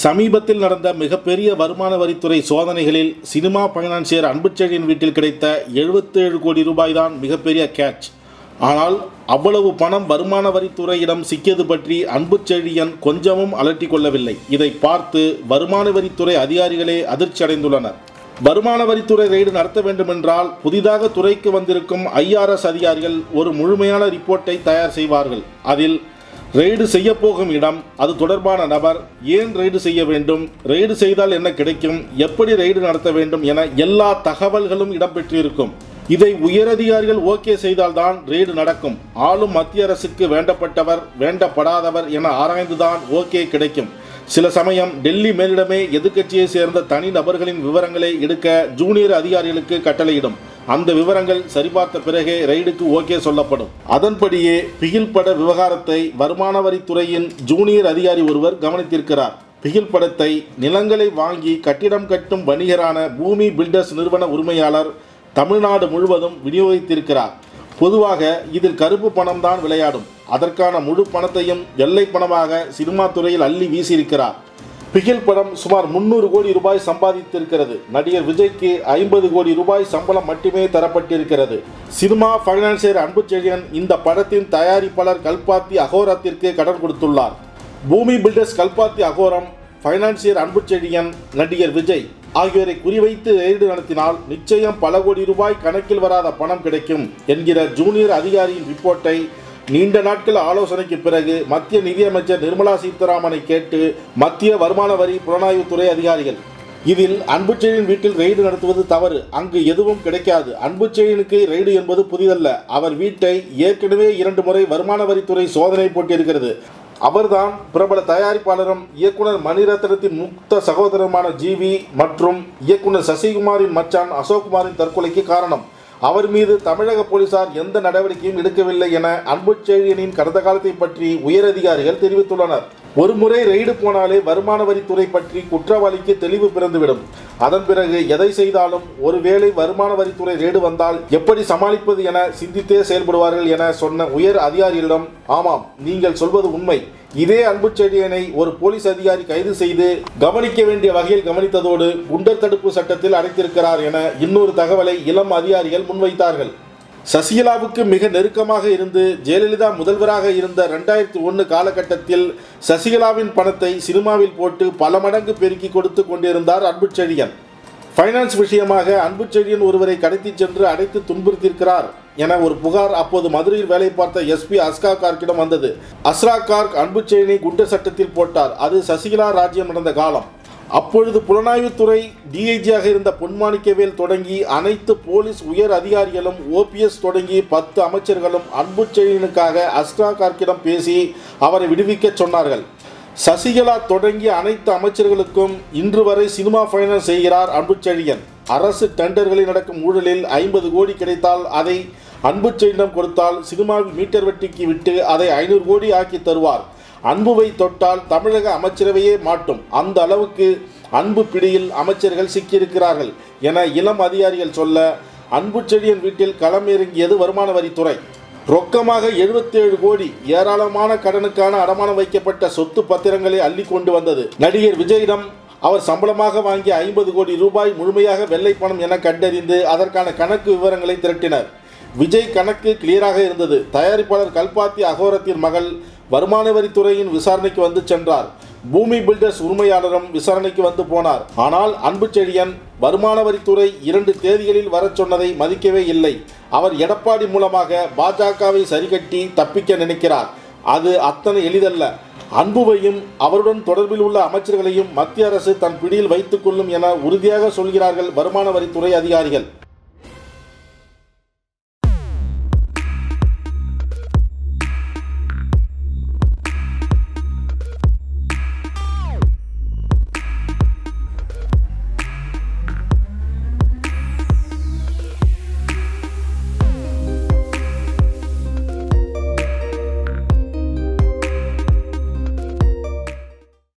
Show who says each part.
Speaker 1: சமீபத்தில் நடந்த மிகப்பெரிய வருமான வரித்துறை சோதனைகளில் சினிமா பைனான்சியர் அன்புச்செழியன் வீட்டில் கிடைத்த 77 கோடி ரூபாய் தான் மிகப்பெரிய கேட்ச் ஆனால் அவ்வளவு பணம் வருமான வரித்துறையிடம் சிக்கியது பற்றி அன்புச்செழியன் கொஞ்சமும் அலட்டிக் கொள்ளவில்லை இதை பார்த்து வருமான வரித்துறை அதிகாரிகளே அதிர்ச்சி அடைந்துள்ளனர் வருமான வரித்துறை ரெய்டு நடத்த வேண்டுமென்றால் புதிதாக துறைக்கு வந்திருக்கும் ஐஆர்எஸ் அதிகாரிகள் ஒரு முழுமையான ரிப்போர்ட்டை தயார் செய்வார்கள் அதில் ரெய்டு செய்ய போகும் இடம் அது தொடர்பான நபர் ஏன் ரெய்டு செய்ய வேண்டும் ரெய்டு செய்தால் என்ன கிடைக்கும் எப்படி ரெய்டு நடத்த வேண்டும் என எல்லா தகவல்களும் இடம்பெற்றிருக்கும் இதை உயரதிகாரிகள் ஓகே செய்தால்தான் ரெய்டு நடக்கும் ஆளும் மத்திய அரசுக்கு வேண்டப்பட்டவர் வேண்டப்படாதவர் என ஆராய்ந்துதான் ஓகே கிடைக்கும் சில சமயம் டெல்லி மேலிடமே எதிர்க்கட்சியை சேர்ந்த தனி நபர்களின் விவரங்களை எடுக்க ஜூனியர் அதிகாரிகளுக்கு கட்டளையிடும் அந்த விவரங்கள் சரிபார்த்த பிறகே ரெய்டுக்கு ஓகே சொல்லப்படும் அதன்படியே பிகில் பட விவகாரத்தை வருமான வரித்துறையின் ஜூனியர் அதிகாரி ஒருவர் கவனித்திருக்கிறார் பிகில் படத்தை நிலங்களை வாங்கி கட்டிடம் கட்டும் வணிகரான பூமி பில்டர்ஸ் நிறுவன உரிமையாளர் தமிழ்நாடு முழுவதும் விநியோகித்திருக்கிறார் பொதுவாக இதில் கருப்பு பணம் தான் விளையாடும் அதற்கான முழு பணத்தையும் வெள்ளை பணமாக சினிமா துறையில் அள்ளி வீசியிருக்கிறார் பிகில் படம் சுமார் முன்னூறு கோடி ரூபாய் சம்பாதித்திருக்கிறது நடிகர் விஜய்க்கு ஐம்பது கோடி ரூபாய் சம்பளம் மட்டுமே தரப்பட்டிருக்கிறது சினிமா பைனான்சியர் அன்புச்செழியன் இந்த படத்தின் தயாரிப்பாளர் கல்பாத்தி அகோரத்திற்கு கடன் கொடுத்துள்ளார் பூமி பில்டர்ஸ் கல்பாத்தி அகோரம் பைனான்சியர் அன்புச்செழியன் நடிகர் விஜய் ஆகியோரை குறிவைத்து ரெய்டு நடத்தினால் நிச்சயம் பல கோடி ரூபாய் கணக்கில் வராத பணம் கிடைக்கும் என்கிற ஜூனியர் அதிகாரியின் ரிப்போர்ட்டை நீண்ட நாட்கள் ஆலோசனைக்கு பிறகு மத்திய நிதியமைச்சர் நிர்மலா சீதாராமனை கேட்டு மத்திய வருமான வரி புலனாய்வுத்துறை அதிகாரிகள் இதில் அன்புச்செழியன் வீட்டில் ரெய்டு நடத்துவது தவறு அங்கு எதுவும் கிடைக்காது அன்புச்செழியனுக்கு ரெய்டு என்பது புதிதல்ல அவர் வீட்டை ஏற்கனவே இரண்டு முறை வருமான வரித்துறை சோதனை போட்டிருக்கிறது அவர்தான் பிரபல தயாரிப்பாளரும் இயக்குனர் மணிரத்னத்தின் முக்த சகோதரமான ஜிவி மற்றும் இயக்குனர் சசிகுமாரின் மச்சான் அசோக்குமாரின் தற்கொலைக்கு காரணம் அவர் மீது தமிழக போலீசார் எந்த நடவடிக்கையும் எடுக்கவில்லை என அன்புச்செழியனின் கடந்த காலத்தை பற்றி உயரதிகாரிகள் தெரிவித்துள்ளனர் ஒரு முறை ரெய்டு போனாலே வருமான வரித்துறை பற்றி குற்றவாளிக்கு தெளிவு பிறந்துவிடும் அதன் பிறகு எதை செய்தாலும் ஒருவேளை வருமான வரித்துறை ரெய்டு வந்தால் எப்படி சமாளிப்பது என சிந்தித்தே செயல்படுவார்கள் என சொன்ன உயர் அதிகாரிகளிடம் ஆமாம் நீங்கள் சொல்வது உண்மை இதே அன்புச்செழியனை ஒரு போலீஸ் அதிகாரி கைது செய்து கவனிக்க வேண்டிய வகையில் கவனித்ததோடு குண்டர் தடுப்பு சட்டத்தில் அடைத்திருக்கிறார் என இன்னொரு தகவலை இளம் அதிகாரிகள் முன்வைத்தார்கள் சசிகலாவுக்கு மிக நெருக்கமாக இருந்து ஜெயலலிதா முதல்வராக இருந்த ரெண்டாயிரத்தி ஒன்று காலகட்டத்தில் சசிகலாவின் பணத்தை சினிமாவில் போட்டு பல மடங்கு பெருக்கி கொடுத்து கொண்டிருந்தார் அன்புச்செழியன் ஃபைனான்ஸ் விஷயமாக அன்புச்செழியன் ஒருவரை கடத்தி சென்று அடைத்து துன்புறுத்தியிருக்கிறார் என ஒரு புகார் அப்போது மதுரையில் வேலை பார்த்த எஸ்பி அஸ்கா கார்க்கிடம் வந்தது அஸ்ரா கார்க் அன்புச்செழியனை குண்டர் சட்டத்தில் போட்டார் அது சசிகலா ராஜ்யம் நடந்த காலம் அப்பொழுது புலனாய்வுத்துறை டிஐஜியாக இருந்த பொன்மாணிக்கவேல் தொடங்கி அனைத்து போலீஸ் உயர் அதிகாரிகளும் ஓபிஎஸ் தொடங்கி பத்து அமைச்சர்களும் அன்புச்செழியனுக்காக அஸ்ரா கார்க்கிடம் பேசி அவரை விடுவிக்க சொன்னார்கள் சசிகலா தொடங்கிய அனைத்து அமைச்சர்களுக்கும் இன்று வரை சினிமா ஃபைனல் செய்கிறார் அன்புச்செழியன் அரசு டெண்டர்களில் நடக்கும் ஊழலில் ஐம்பது கோடி கிடைத்தால் அதை அன்புச்செழியனிடம் கொடுத்தால் சினிமாவில் மீட்டர் வெட்டிக்கு விட்டு அதை ஐநூறு கோடி ஆக்கி தருவார் அன்புவை தொட்டால் தமிழக அமைச்சரவையே மாட்டும் அந்த அளவுக்கு அன்பு பிடியில் அமைச்சர்கள் சிக்கியிருக்கிறார்கள் என இளம் அதிகாரிகள் சொல்ல அன்புச்செழியன் வீட்டில் களமிறங்கியது வருமான வரித்துறை ரொக்கமாக 77 கோடி ஏராளமான கடனுக்கான அடமானம் வைக்கப்பட்ட சொத்து பத்திரங்களை அள்ளி கொண்டு வந்தது நடிகர் விஜயிடம் அவர் சம்பளமாக வாங்கிய ஐம்பது கோடி ரூபாய் முழுமையாக வெள்ளை பணம் என கண்டறிந்து அதற்கான கணக்கு விவரங்களை திரட்டினர் விஜய் கணக்கு கிளியராக இருந்தது தயாரிப்பாளர் கல்பாத்தி அகோரத்தின் மகள் வருமான வரித்துறையின் விசாரணைக்கு வந்து சென்றார் பூமி பில்டர்ஸ் உரிமையாளரும் விசாரணைக்கு வந்து போனார் ஆனால் அன்புச்செழியன் வருமான வரித்துறை இரண்டு தேதிகளில் வரச் சொன்னதை மதிக்கவே இல்லை அவர் எடப்பாடி மூலமாக பாஜகவை சரிகட்டி தப்பிக்க நினைக்கிறார் அது அத்தனை எளிதல்ல அன்புவையும் அவருடன் தொடர்பில் உள்ள அமைச்சர்களையும் மத்திய அரசு தன் பிடியில் வைத்துக் கொள்ளும் என உறுதியாக சொல்கிறார்கள் வருமான வரித்துறை அதிகாரிகள்